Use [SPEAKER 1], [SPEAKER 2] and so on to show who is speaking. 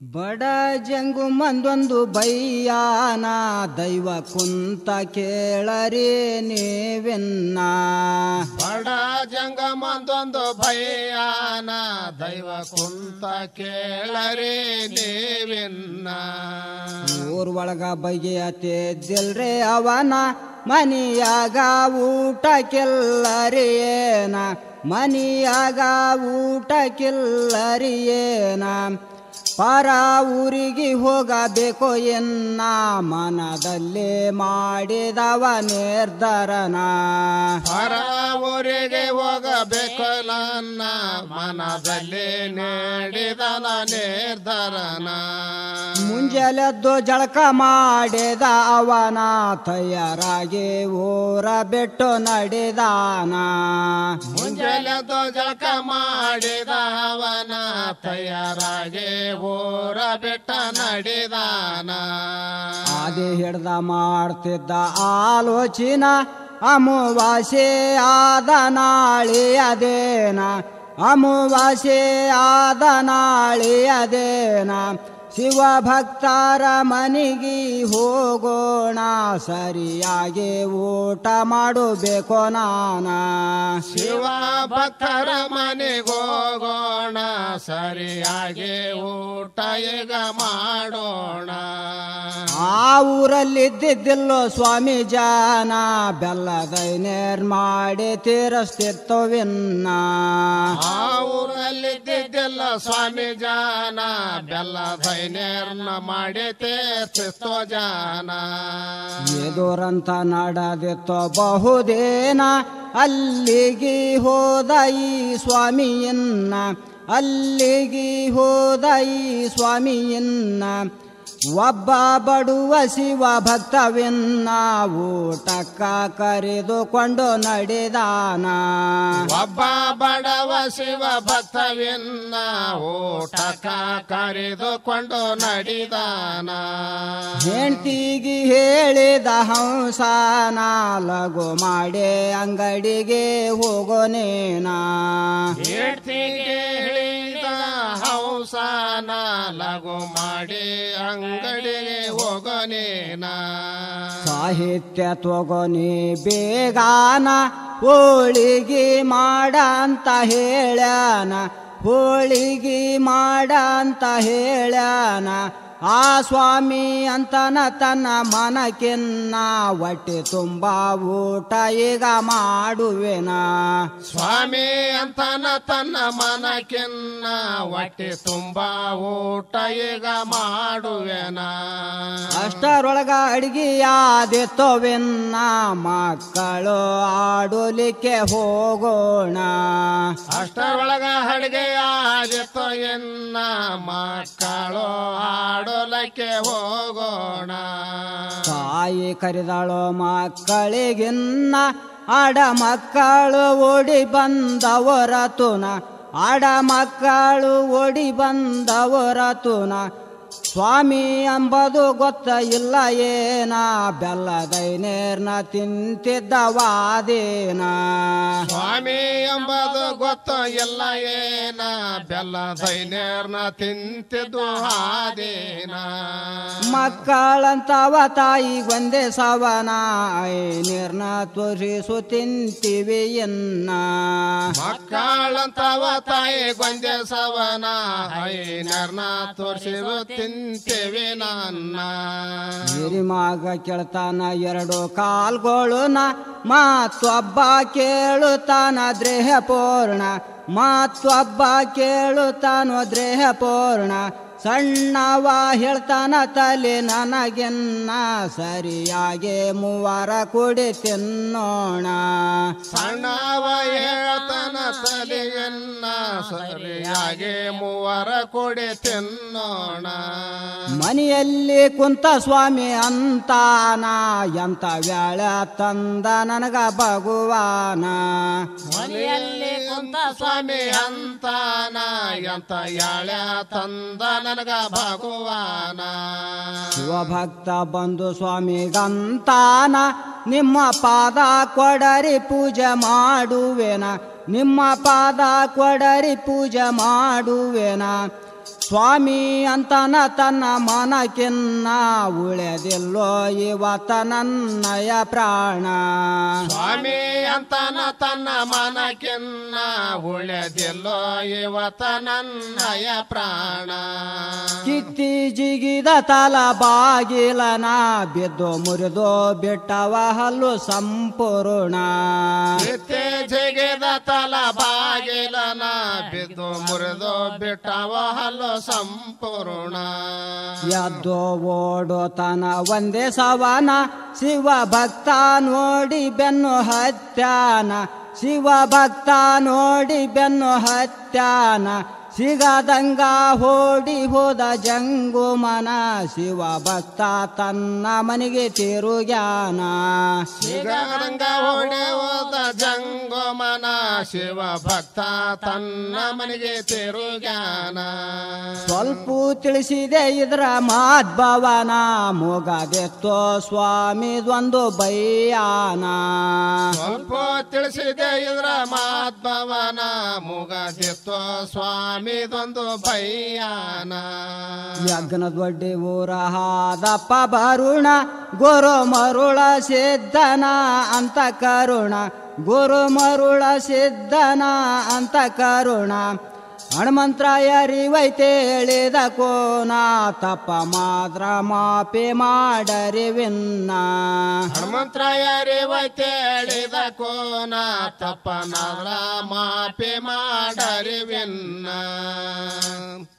[SPEAKER 1] ಬಡ ಜಂಗು ಮಂದೊಂದು ಬೈಯಾನ ದೈವ ಕುಂತ ಕೇಳರಿ ನೀವೆನ್ನ
[SPEAKER 2] ಬಡ ಜಂಗಮಂದೊಂದು ಭಯಾನ ದೈವ ಕುಂತ ಕೇಳರಿ ನೀವಿನ್ನ
[SPEAKER 1] ಊರ್ ಒಳಗ ಬಗೆಯತ್ತಿದ್ದಿಲ್ರಿ ಅವನ ಮನಿಯಾಗ ಊಟಕ್ಕಿಲ್ಲರಿ ಏನ ಮನಿಯಾಗ ಊಟಕ್ಕಿಲ್ಲರಿ ಏನ ಪರ ಊರಿಗೆ ಹೋಗಬೇಕು ಎನ್ನ ಮನದಲ್ಲಿ ಮಾಡಿದವ ನಿರ್ಧಾರನ
[SPEAKER 2] ಹೊರ ಊರಿಗೆ ಹೋಗಬೇಕು ನನ್ನ ಮನದಲ್ಲಿ ನೀಡಿದನ ನಿರ್ಧಾರನ
[SPEAKER 1] ಮುಂಜಾಲೆದ್ದು ಜಳಕ ಮಾಡಿದ ಅವನ ತಯಾರಾಗಿ ಊರ ಬಿಟ್ಟು ನಡೆದಾನ
[SPEAKER 2] ಮುಂಜಾನೆದ್ದು ಜಳಕ ಮಾಡಿದ ಅವನ ತಯಾರಾಗಿ ಊರ ಬಿಟ್ಟ ನಡೆದಾನ
[SPEAKER 1] ಆದಿ ಹಿಡ್ದ ಮಾಡ್ತಿದ್ದ ಆಲೋಚನ ಅಮುವಾಸೆ ಆದ ನಾಳೆ ಅದೇನ ಅಮುವಾಸೆ ಆದ ನಾಳೆ ಅದೇನ ಶಿವ ಭಕ್ತರ ಮನಿಗೆ ಹೋಗೋಣ ಸರಿಯಾಗಿ ಊಟ ಮಾಡಬೇಕು ನಾನ
[SPEAKER 2] ಶಿವ ಭಕ್ತರ ಮನೆಗೋಗೋಣ ಸರಿಯಾಗಿ ಊಟ ಈಗ ಮಾಡೋಣ
[SPEAKER 1] ಆ ಊರಲ್ಲಿದ್ದಿದ್ದಿಲ್ಲೋ ಸ್ವಾಮಿ ಜಾನ ಬೆಲ್ಲದೈನೇರ್ ಮಾಡಿ ತೀರಿಸ್ತಿತ್ತವಿನ್ನ
[SPEAKER 2] ಆ ಊರಲ್ಲಿದ್ದಿದ್ದಿಲ್ಲ ಸ್ವಾಮಿ ಜಾನ ಬೆಲ್ಲ ಧೈನ್ಯರ್ನ ಮಾಡಿ ತೀರ್ತಿಸ್ತೋ ಜಾನ
[SPEAKER 1] ಎದುರಂತ ನಡೆದಿತ್ತೋ ಬಹುದೇನ ಅಲ್ಲಿಗೆ ಹೋದ ಈ ಸ್ವಾಮಿಯನ್ನ ಅಲ್ಲಿಗೆ ಹೋದ ಈ ಸ್ವಾಮಿಯನ್ನ ಒಬ್ಬ ಬಡುವ ಶಿವ ಭಕ್ತವೆನ್ನ ಊಟಕ್ಕ ಕರೆದುಕೊಂಡು ನಡೆದಾನ
[SPEAKER 2] ಒಬ್ಬ ಬಡವ ಶಿವ ಭಕ್ತವಿನ್ನ ಊಟಕ ಕರೆದುಕೊಂಡು ನಡೆದಾನ
[SPEAKER 1] ಹೆಂಡ್ತಿಗೆ ಹೇಳಿದ ಹಂಸಾನ ಲಘು ಮಾಡಿ ಅಂಗಡಿಗೆ ಹೋಗೋನೇನಾ
[SPEAKER 2] ಹೇಳ್ತಿಗೆ ಹೇಳಿದ ಹಂಸಾನ ಲಘು ಮಾಡಿ ಅಂಗಡಿಗೆ ಹೋಗೋನೇನ
[SPEAKER 1] ಸಾಹಿತ್ಯ ತಗೋನಿ ಬೇಗಾನ ಹೋಳಿಗೆ ಮಾಡ ಅಂತ ಹೇಳ್ಯಾನ ಹೋಳಿಗೆ ಮಾಡ ಅಂತ ಹೇಳ್ಯಾನ ಆ ಸ್ವಾಮಿ ಅಂತನ ತನ್ನ ಮನಕ್ಕಿನ್ನ ಹೊಟ್ಟೆ ತುಂಬ ಊಟ ಈಗ ಮಾಡುವೆನ
[SPEAKER 2] ಸ್ವಾಮಿ ಅಂತನ ತನ್ನ ಮನಕ್ಕಿನ್ನ ಹೊಟ್ಟೆ ತುಂಬಾ ಊಟ ಈಗ ಮಾಡುವೆನ
[SPEAKER 1] ಅಷ್ಟರೊಳಗ ಅಡಿಗೆಯಾದಿತ್ತವೆನ್ನ ಮಕ್ಕಳು ಆಡಲಿಕ್ಕೆ ಹೋಗೋಣ
[SPEAKER 2] ಅಷ್ಟರೊಳಗ ಅಡಿಗೆ ಆಗಿತ್ತು ಎನ್ನ ಮಕ್ಕಳು ಆಡೋಲಕ್ಕೆ ಹೋಗೋಣ
[SPEAKER 1] ತಾಯಿ ಕರೆದಳು ಮಕ್ಕಳಿಗಿನ್ನ ಆಡ ಮಕ್ಕಳು ಓಡಿ ಬಂದವರ ತುನ ಆಡ ಮಕ್ಕಳು ಓಡಿ ಬಂದವರ ತುನ ಸ್ವಾಮಿ ಅಂಬದು ಗೊತ್ತ ಇಲ್ಲ ಏನ ಬೆಲ್ಲದೈನೇರ್ನ ತಿಂತಿದ್ದವಾದೇನ
[SPEAKER 2] ಸ್ವಾಮಿ ಎಂಬುದು ಗೊತ್ತು ಎಲ್ಲ ಏನ ಬೆಲ್ಲ ದೈನ್ಯರ್ನ ತಿಂತಿದ್ದು ಹಾದೇನ
[SPEAKER 1] ಮಕ್ಕಳಂತವ ತಾಯಿಗೊಂದೇ ಸವನ ಐನೀರ್ನ ತೋರಿಸು ತಿಂತೀವಿ ಎನ್ನ
[SPEAKER 2] ಮಕ್ಕಳಂತವ ತಾಯಿ ಗೊಂದೆ ಸವನ ಐನರ್ನ ತೋರಿಸಿರು ತಿಂತೇವೆ ನನ್ನ
[SPEAKER 1] ಹಿರಿಮಾಗ ಕೇಳ್ತಾನ ಎರಡು ಕಾಲ್ಗೋಳುನ ಮತ್ತೊಬ್ಬ ಕೇಳುತ್ತಾನ ದ್ರೇಹ ಪೂರ್ಣ ಮತ್ತೊಬ್ಬ ಕೇಳುತ್ತಾನೋ ದ್ರೇಹ ಪೂರ್ಣ ಸಣ್ಣವ ಹೇಳ್ತಾನ ತಲೆ ನನಗೆನ್ನ ಸರಿಯಾಗಿ ಮೂವರ ಕುಡಿ ತಿನ್ನೋಣ
[SPEAKER 2] ಸಣ್ಣವ ಹೇಳ್ತಾನ ತಲೆಯನ್ನ ಸರಿಯಾಗಿ ಮೂವರ ಕೊಡಿ ತಿನ್ನೋಣ
[SPEAKER 1] ಮನೆಯಲ್ಲಿ ಕುಂತ ಸ್ವಾಮಿ ಅಂತಾನ ಎಂತ ವ್ಯಾಳ ತಂದ ನನಗ ಭಗವಾನ
[SPEAKER 2] ಮನೆಯಲ್ಲಿ ಕುಂತ ಸ್ವಾಮಿ ಅಂತಾನ ಎಂತ ಯಾಳ ತಂದ ನನಗ ಭಗವಾನ
[SPEAKER 1] ಶಿವಭಕ್ತ ಬಂದು ಸ್ವಾಮಿಗಂತಾನ ನಿಮ್ಮ ಪಾದ ಕೊಡರಿ ಪೂಜೆ ಮಾಡುವೆನ ನಿಮ್ಮ ಪಾದ ಕೊಡರಿ ಪೂಜೆ ಮಾಡುವೆನ ಸ್ವಾಮಿ ಅಂತನ ತನ್ನ ಮನಕಿನ್ನ ಉಳೆದಿಲ್ಲೋ ಇವತ್ತ ನನ್ನಯ ಪ್ರಾಣ
[SPEAKER 2] ಸ್ವಾಮಿ ಅಂತನ ತನ್ನ ಮನಕ್ಕಿನ್ನ ಉಳಿದಿಲ್ಲೋ ಇವತ್ತ ನನ್ನಯ ಪ್ರಾಣ
[SPEAKER 1] ಕಿತ್ತಿ ಜಿಗಿದ ತಲ ಬಾಗಿಲನ ಬಿದ್ದು ಮುರಿದು ಬಿಟ್ಟವ ಹಲ್ಲು ಸಂಪೂರ್ಣ
[SPEAKER 2] ನಿತ್ಯ ಜಿಗಿದ ತಲ ಬಾಗಿಲನ ಬಿದ್ದು ಮುರಿದು ಬಿಟ್ಟವ ಹಲ್ಲು ಸಂಪೂರ್ಣ
[SPEAKER 1] ಎದ್ದು ಓಡೋತನ ಒಂದೇ ಸವನ ಶಿವ ಭಕ್ತ ನೋಡಿ ಬೆನ್ನು ಹತ್ಯಾನ ಶಿವ ಭಕ್ತ ನೋಡಿ ಬೆನ್ನು ಹತ್ಯಾನ ಸಿಗದಂಗ ಹೋಡಿ ಹೋದ ಜಂಗುಮನ ಶಿವ ಭಕ್ತ ತನ್ನ ಮನೆಗೆ ತಿರುಗ್ಯಾನ
[SPEAKER 2] ಸಿಗದಂಗ ಹೊಡೆ ಹೋದ ಜಂಗೋಮನ ಶಿವ ಭಕ್ತ ತನ್ನ ಮನೆಗೆ ತಿರುಗ್ಯಾನ
[SPEAKER 1] ಸ್ವಲ್ಪ ತಿಳಿಸಿದೆ ಇದರ ಮಾದ್ಭವನ ಮೂಗದೆತ್ತೋ ಸ್ವಾಮಿದೊಂದು ಬೈಯಾನ
[SPEAKER 2] ಸ್ವಲ್ಪ ತಿಳಿಸಿದೆ ಇದ್ರ ಮಾತ್ಮವನ ಮುಗದಿತ್ತು ಸ್ವಾಮಿದೊಂದು ಭಯ್ಯಾನ
[SPEAKER 1] ಯಜ್ಞ ದೊಡ್ಡಿ ಊರ ಹಾದಪ್ಪ ಬರುಣ ಗುರು ಮರುಳ ಸಿದ್ಧನ ಅಂತ ಕರುಣ ಗುರು ಮರುಳ ಸಿದ್ಧನ ಅಂತ ಕರುಣ ಹನುಮಂತ್ರಾಯರಿವೈತೆ ಹೇಳಿದ ಕೋನ ತಪ್ಪ ಮಾತ್ರ ಮಾಪಿ ಮಾಡರಿ ವಿನ್ನ
[SPEAKER 2] ಹನುಮಂತರಾಯರಿ ವೈತೇಳಿದ ಕೋನ ತಪ್ಪನಾದ್ರ ಮಾಪಿ ಮಾಡರಿವಿನ್ನ